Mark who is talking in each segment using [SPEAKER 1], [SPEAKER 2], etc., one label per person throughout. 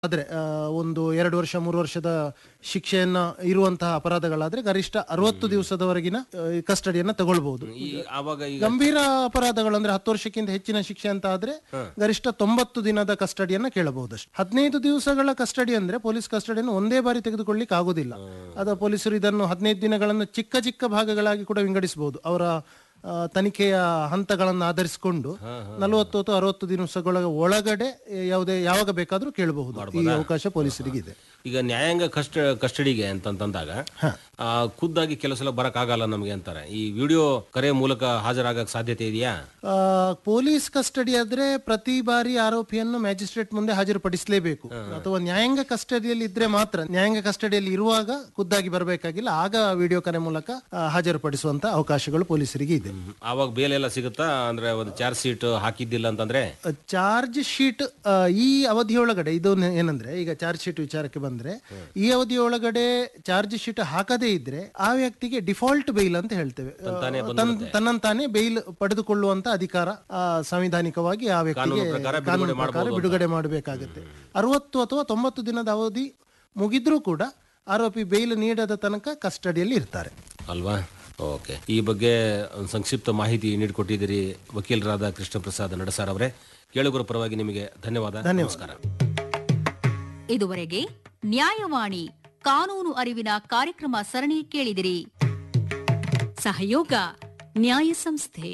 [SPEAKER 1] ಆದ್ರೆ ಆ, ಒಂದು ಎರಡು ವರ್ಷ ಮೂರು ವರ್ಷದ ಶಿಕ್ಷೆಯನ್ನ ಇರುವಂತಹ ಅಪರಾಧಗಳಾದ್ರೆ ಗರಿಷ್ಠ ಅರವತ್ತು ದಿವಸದವರೆಗಿನ ಆ, ಈ ಕಸ್ಟಡಿಯನ್ನ ತಗೊಳ್ಬಹುದು
[SPEAKER 2] ಈ ಆವಾಗ ಈಗ
[SPEAKER 1] ಗಂಭೀರ ಅಪರಾಧಗಳು ಅಂದ್ರೆ ಹತ್ತು ವರ್ಷಕ್ಕಿಂತ ಹೆಚ್ಚಿನ ಶಿಕ್ಷೆ ಅಂತ ಆದ್ರೆ ಗರಿಷ್ಠ ತೊಂಬತ್ತು ದಿನದ ಕಸ್ಟಡಿಯನ್ನ ಕೇಳಬಹುದು ಅಷ್ಟೇ ಹದಿನೈದು ದಿವಸಗಳ ಕಸ್ಟಡಿ ಅಂದ್ರೆ ಪೊಲೀಸ್ ಕಸ್ಟಡಿಯನ್ನು ಒಂದೇ ಬಾರಿ ತೆಗೆದುಕೊಳ್ಳಿಕ್ಕೆ ಆಗುದಿಲ್ಲ ಅದ ಪೊಲೀಸರು ಇದನ್ನು ಹದಿನೈದು ದಿನಗಳನ್ನು ಚಿಕ್ಕ ಚಿಕ್ಕ ಭಾಗಗಳಾಗಿ ಕೂಡ ವಿಂಗಡಿಸಬಹುದು ಅವರ ಆ, ತನಿಖೆಯ ಹಂತಗಳನ್ನು ಆಧರಿಸಿಕೊಂಡು ನಲವತ್ತು ಅಥವಾ ಅರವತ್ತು ದಿವಸಗಳ ಒಳಗಡೆ ಯಾವುದೇ ಯಾವಾಗ ಬೇಕಾದ್ರೂ ಕೇಳಬಹುದು ಈ ಅವಕಾಶ ಪೊಲೀಸರಿಗೆ ಇದೆ
[SPEAKER 2] ಈಗ ನ್ಯಾಯಾಂಗ ಕಷ್ಟ ಕಸ್ಟಡಿಗೆ ಅಂತಂತಂದಾಗ ಆ, ಖುದ್ದಾಗಿ ಕೆಲವು ಸಲ ಬರಕ್ ಆಗಲ್ಲ ನಮಗೆ ಅಂತಾರೆ ಈ ವಿಡಿಯೋ ಕರೆ ಮೂಲಕ ಹಾಜರಾಗಕ್ ಸಾಧ್ಯತೆ ಇದೆಯಾ
[SPEAKER 1] ಆ, ಪೊಲೀಸ್ ಕಸ್ಟಡಿ ಆದ್ರೆ ಪ್ರತಿ ಬಾರಿ ಆರೋಪಿಯನ್ನು ಮ್ಯಾಜಿಸ್ಟ್ರೇಟ್ ಮುಂದೆ ಹಾಜರುಪಡಿಸಲೇಬೇಕು ಅಥವಾ ನ್ಯಾಯಾಂಗ ಕಸ್ಟಡಿಯಲ್ಲಿ ಇದ್ರೆ ಮಾತ್ರ ನ್ಯಾಯಾಂಗ ಕಸ್ಟಡಿಯಲ್ಲಿ ಇರುವಾಗ ಖುದ್ದಾಗಿ ಬರಬೇಕಾಗಿಲ್ಲ ಆಗ ವಿಡಿಯೋ ಕರೆ ಮೂಲಕ ಆ, ಹಾಜರುಪಡಿಸುವಂತ ಅವಕಾಶಗಳು ಪೊಲೀಸರಿಗೆ ಇದೆ
[SPEAKER 2] ಹ್ಮ್. ಆವಾಗ ಬೇಲ್ ಎಲ್ಲ ಸಿಗುತ್ತಾ ಅಂದ್ರೆ ಒಂದು ಚಾರ್ಜ್ ಶೀಟ್ ಹಾಕಿದ್ದಿಲ್ಲ ಅಂತಂದ್ರೆ
[SPEAKER 1] ಚಾರ್ಜ್ ಶೀಟ್ ಆ, ಈ ಅವಧಿಯೊಳಗಡೆ ಇದು ನೆ- ಏನಂದ್ರೆ ಈಗ ಚಾರ್ಜ್ ಶೀಟ್ ವಿಚಾರಕ್ಕೆ ಬಂದ್ರೆ ಈ ಅವಧಿಯೊಳಗಡೆ ಚಾರ್ಜ್ ಶೀಟ್ ಹಾಕದೇ ಇದ್ರೆ ಆ ವ್ಯಕ್ತಿಗೆ ಡಿಫಾಲ್ಟ್ ಬೇಲ್ ಅಂತ ಹೇಳ್ತೇವೆ ಆ, ತನ್- ತನ್ನಂತಾನೆ ಬೇಲ್ ಪಡೆದುಕೊಳ್ಳುವಂತ ಅಧಿಕಾರ ಆ, ಸಾಂವಿಧಾನಿಕವಾಗಿ ಆ ವ್ಯಕ್ತಿಗೆ ಕಾನೂನು ಪ್ರಕಾರ ಬಿಡುಗಡೆ ಮಾಡಬೇಕಾಗುತ್ತೆ ಅರವತ್ತು ಅಥವಾ ತೊಂಬತ್ತು ದಿನದ ಅವಧಿ ಮುಗಿದ್ರೂ ಕೂಡ ಆರೋಪಿ ಬೇಲ್ ನೀಡದ ತನಕ ಕಸ್ಟಡಿಯಲ್ಲಿ ಇರ್ತಾರೆ
[SPEAKER 2] ಅಲ್ವಾ ಓಕೆ ಈ ಬಗ್ಗೆ ಒಂದು ಸಂಕ್ಷಿಪ್ತ ಮಾಹಿತಿ ನೀಡಿಕೊಟ್ಟಿದ್ದೀರಿ ವಕೀಲರಾದ ಕೃಷ್ಣ ಪ್ರಸಾದ್ ನಡಸಾರ್ ಅವರೇ ಕೇಳುಗರ ಪರವಾಗಿ ನಿಮಗೆ ಧನ್ಯವಾದ ನಮಸ್ಕಾರ
[SPEAKER 3] ಇದುವರೆಗೆ ನ್ಯಾಯವಾಣಿ ಕಾನೂನು ಅರಿವಿನ ಕಾರ್ಯಕ್ರಮ ಸರಣಿ ಕೇಳಿದಿರಿ ಸಹಯೋಗ ನ್ಯಾಯ ಸಂಸ್ಥೆ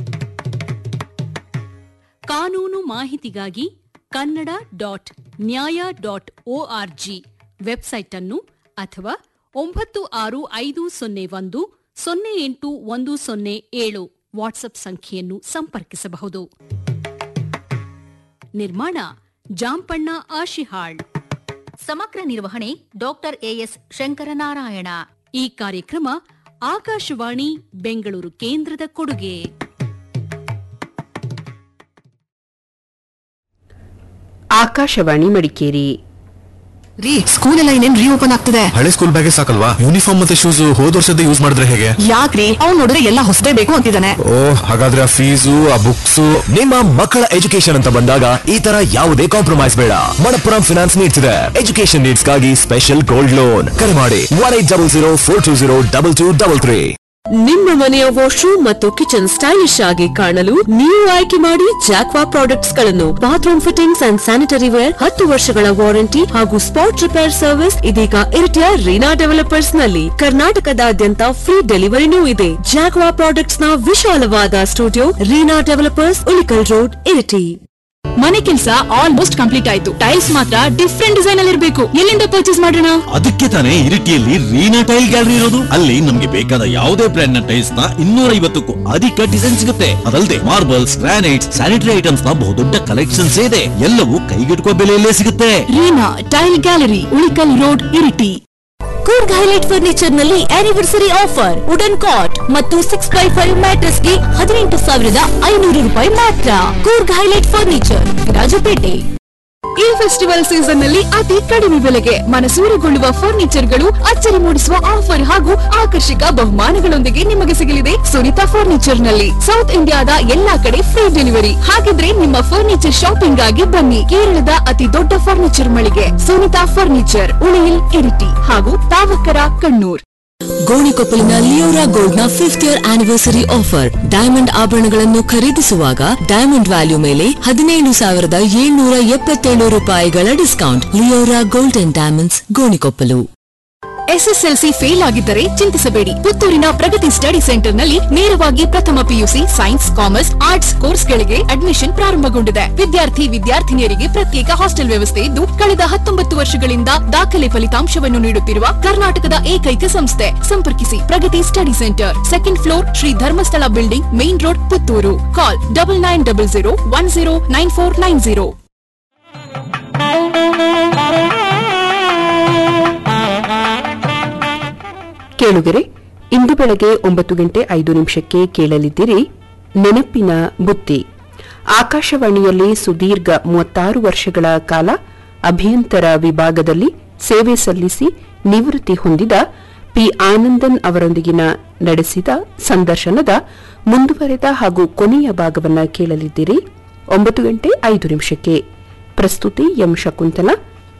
[SPEAKER 3] ಕಾನೂನು ಮಾಹಿತಿಗಾಗಿ Kannada dot Nyaya dot org website ಅನ್ನು ಅಥವಾ ಒಂಬತ್ತು ಆರು ಐದು ಸೊನ್ನೆ ಒಂದು ಸೊನ್ನೆ ಎಂಟು ಒಂದು ಸೊನ್ನೆ ಏಳು ವಾಟ್ಸ್ಆಪ್ ಸಂಖ್ಯೆಯನ್ನು ಸಂಪರ್ಕಿಸಬಹುದು ನಿರ್ಮಾಣ ಜಾಂಪಣ್ಣ ಆಶಿಹಾಳ್ ಸಮಗ್ರ ನಿರ್ವಹಣೆ ಡಾಕ್ಟರ್ ಎಎಸ್ ಶಂಕರನಾರಾಯಣ ಈ ಕಾರ್ಯಕ್ರಮ ಆಕಾಶವಾಣಿ ಬೆಂಗಳೂರು ಕೇಂದ್ರದ ಕೊಡುಗೆ
[SPEAKER 4] ಆಕಾಶವಾಣಿ ಮಡಿಕೇರಿ
[SPEAKER 5] ರೀ ಸ್ಕೂಲ್ ಎಲ್ಲ ಇನ್ನೇನ್ ರೀಓಪನ್ ಆಗ್ತಿದೆ
[SPEAKER 6] ಹಳೆ ಸ್ಕೂಲ್ ಬ್ಯಾಗೆ ಸಾಕಲ್ವಾ ಯೂನಿಫಾರ್ಮ್ ಮತ್ತೆ ಶೂಸ್ ಹೋದ ವರ್ಷದ ಯೂಸ್ ಮಾಡಿದ್ರೆ ಹೇಗೆ
[SPEAKER 5] ಯಾಕ್ರಿ ಅವ್ನ್ ನೋಡಿದ್ರೆ ಎಲ್ಲ ಹೊಸದೇ ಬೇಕು ಅಂತಿದ್ದಾನೆ
[SPEAKER 6] ಓ ಹಾಗಾದ್ರೆ ಆ ಫೀಸು ಆ ಬುಕ್ಸ್
[SPEAKER 7] ನಿಮ್ಮ ಮಕ್ಕಳ ಎಜುಕೇಶನ್ ಅಂತ ಬಂದಾಗ ಈ ತರ ಯಾವುದೇ ಕಾಂಪ್ರಮೈಸ್ ಬೇಡ ಮಣಪ್ಪುರಂ ಫಿನಾನ್ಸ್ ನೀಡ್ತಿದೆ ಎಜುಕೇಶನ್ ನೀಡ್ಸ್ ಗಾಗಿ ಸ್ಪೆಷಲ್ ಗೋಲ್ಡ್ ಲೋನ್ ಕರೆ ಮಾಡಿ one eight double zero four two zero double two double three
[SPEAKER 4] ನಿಮ್ಮ ಮನೆಯ ವಾಶ್ರೂಮ್ ಮತ್ತು ಕಿಚನ್ ಸ್ಟೈಲಿಶ್ ಆಗಿ ಕಾಣಲು ನೀವು ಆಯ್ಕೆ ಮಾಡಿ ಜಾಕ್ವಾ ಪ್ರಾಡಕ್ಟ್ಸ್ ಗಳನ್ನು bathroom fittings and sanitary ware ಹತ್ತು ವರ್ಷಗಳ ವಾರಂಟಿ ಹಾಗೂ ಸ್ಪಾಟ್ ರಿಪೇರ್ ಸರ್ವಿಸ್ ಇದೀಗ ಇರಿಟಿಯ ರೀನಾ ಡೆವಲಪರ್ಸ್ ನಲ್ಲಿ ಕರ್ನಾಟಕದಾದ್ಯಂತ ಫ್ರೀ ಡೆಲಿವರಿನೂ ಇದೆ ಜಾಕ್ವಾ ಪ್ರಾಡಕ್ಟ್ಸ್ ನ ವಿಶಾಲವಾದ studio Reena developers Ulikkal road Iritty
[SPEAKER 5] ಮನೆ ಕೆಲಸ ಆಲ್ಮೋಸ್ಟ್ ಕಂಪ್ಲೀಟ್ ಆಯ್ತು ಟೈಲ್ಸ್ ಮಾತ್ರ ಡಿಫ್ರೆಂಟ್ ಡಿಸೈನ್ ಅಲ್ಲಿ ಇರಬೇಕು ಎಲ್ಲಿಂದ ಪರ್ಚೇಸ್ ಮಾಡೋಣ
[SPEAKER 8] ಅದಕ್ಕೆ ತಾನೇ ಇರಿಟಿಯಲ್ಲಿ ರೀನಾ ಟೈಲ್ ಗ್ಯಾಲರಿ ಇರೋದು ಅಲ್ಲಿ ನಮ್ಗೆ ಬೇಕಾದ ಯಾವುದೇ ಬ್ರ್ಯಾಂಡ್ ನ ಟೈಲ್ಸ್ ನ ಇನ್ನೂರ ಐವತ್ತಕ್ಕೂ ಅಧಿಕ ಡಿಸೈನ್ ಸಿಗುತ್ತೆ ಅದಲ್ಲದೆ ಮಾರ್ಬಲ್ಸ್ ಗ್ರಾನೈಟ್ಸ್ ಸ್ಯಾನಿಟರಿ ಐಟಮ್ಸ್ ನ ಬಹುದೊಡ್ಡ ಕಲೆಕ್ಷನ್ಸ್ ಇದೆ ಎಲ್ಲವೂ ಕೈಗೆಟುಕುವ ಬೆಲೆಯಲ್ಲೇ ಸಿಗುತ್ತೆ
[SPEAKER 5] Reena tile gallery Ulikkal road Iritty
[SPEAKER 4] Coorg highlight furniture ನಲ್ಲಿ ಆನಿವರ್ಸರಿ ಆಫರ್ ವುಡನ್ ಕಾಟ್ ಮತ್ತು ಸಿಕ್ಸ್ ಬೈ ಫೈವ್ ಮ್ಯಾಟ್ರೆಸ್ ಗೆ ಹದಿನೆಂಟು ಸಾವಿರದ ಐನೂರು ರೂಪಾಯಿ ಮಾತ್ರ ಕೂರ್ಗ್ ಹೈಲೈಟ್ ಫರ್ನಿಚರ್ ರಾಜಪೇಟೆ
[SPEAKER 5] ಈ ಫೆಸ್ಟಿವಲ್ ಸೀಸನ್ ನಲ್ಲಿ ಅತಿ ಕಡಿಮೆ ಬೆಲೆಗೆ ಮನಸೂರೆಗೊಳ್ಳುವ ಫರ್ನಿಚರ್ ಗಳು ಅಚ್ಚರಿ ಮೂಡಿಸುವ ಆಫರ್ ಹಾಗೂ ಆಕರ್ಷಕ ಬಹುಮಾನಗಳೊಂದಿಗೆ ನಿಮಗೆ ಸಿಗಲಿದೆ ಸುನಿತಾ ಫರ್ನಿಚರ್ ನಲ್ಲಿ ಸೌತ್ ಇಂಡಿಯಾದ ಎಲ್ಲಾ ಕಡೆ ಫ್ರೀ ಡೆಲಿವರಿ ಹಾಗಿದ್ರೆ ನಿಮ್ಮ ಫರ್ನಿಚರ್ ಶಾಪಿಂಗ್ ಆಗಿ ಬನ್ನಿ ಕೇರಳದ ಅತಿ ದೊಡ್ಡ ಫರ್ನಿಚರ್ ಮಳಿಗೆ ಸುನಿತಾ ಫರ್ನಿಚರ್ ಉಳಿಯಿಲ್ ಇರಿಟಿ ಹಾಗೂ ತಾವಕರ ಕಣ್ಣೂರ್
[SPEAKER 4] ಗೋಣಿಕೊಪ್ಪಲಿನ ಲಿಯೋರಾ ಗೋಲ್ಡ್ ನ fifth year anniversary offer diamond ಆಭರಣಗಳನ್ನು ಖರೀದಿಸುವಾಗ ಡೈಮಂಡ್ ವ್ಯಾಲ್ಯೂ ಮೇಲೆ ಹದಿನೇಳು ಸಾವಿರದ ಏಳ್ನೂರ ಎಪ್ಪತ್ತೇಳು ರೂಪಾಯಿಗಳ discount Leora gold and diamonds Gonikoppal
[SPEAKER 5] SSLC fail ಆಗಿದ್ದರೆ ಚಿಂತಿಸಬೇಡಿ ಪುತ್ತೂರಿನ ಪ್ರಗತಿ ಸ್ಟಡಿ ಸೆಂಟರ್ ನಲ್ಲಿ ನೇರವಾಗಿ ಪ್ರಥಮ ಪಿಯುಸಿ ಸೈನ್ಸ್ ಕಾಮರ್ಸ್ ಆರ್ಟ್ಸ್ ಕೋರ್ಸ್ಗಳಿಗೆ ಅಡ್ಮಿಷನ್ ಪ್ರಾರಂಭಗೊಂಡಿದೆ ವಿದ್ಯಾರ್ಥಿ ವಿದ್ಯಾರ್ಥಿನಿಯರಿಗೆ ಪ್ರತ್ಯೇಕ ಹಾಸ್ಟೆಲ್ ವ್ಯವಸ್ಥೆ ಇದ್ದು ಕಳೆದ ಹತ್ತೊಂಬತ್ತು ವರ್ಷಗಳಿಂದ ದಾಖಲೆ ಫಲಿತಾಂಶವನ್ನು ನೀಡುತ್ತಿರುವ ಕರ್ನಾಟಕದ ಏಕೈಕ ಸಂಸ್ಥೆ ಸಂಪರ್ಕಿಸಿ Pragathi study centre second floor Shri Dharmasthala building main road Puttur call double nine double zero one zero nine four nine zero
[SPEAKER 4] ಕೇಳುಗರೆ ಇಂದು ಬೆಳಗ್ಗೆ ಒಂಬತ್ತು ಗಂಟೆ ಐದು ನಿಮಿಷಕ್ಕೆ ಕೇಳಲಿದ್ದೀರಿ ನೆನಪಿನ ಬುತ್ತಿ ಆಕಾಶವಾಣಿಯಲ್ಲಿ ಸುದೀರ್ಘ ಮೂವತ್ತಾರು ವರ್ಷಗಳ ಕಾಲ ಅಭಿಯಂತರ ವಿಭಾಗದಲ್ಲಿ ಸೇವೆ ಸಲ್ಲಿಸಿ ನಿವೃತ್ತಿ ಹೊಂದಿದ ಪಿ ಆನಂದನ್ ಅವರೊಂದಿಗಿನ ನಡೆಸಿದ ಸಂದರ್ಶನದ ಮುಂದುವರೆದ ಹಾಗೂ ಕೊನೆಯ ಭಾಗವನ್ನ ಕೇಳಲಿದ್ದೀರಿ ಒಂಬತ್ತು ಗಂಟೆ ಐದು ನಿಮಿಷಕ್ಕೆ ಪ್ರಸ್ತುತಿ ಎಂ ಶಕುಂತಲಾ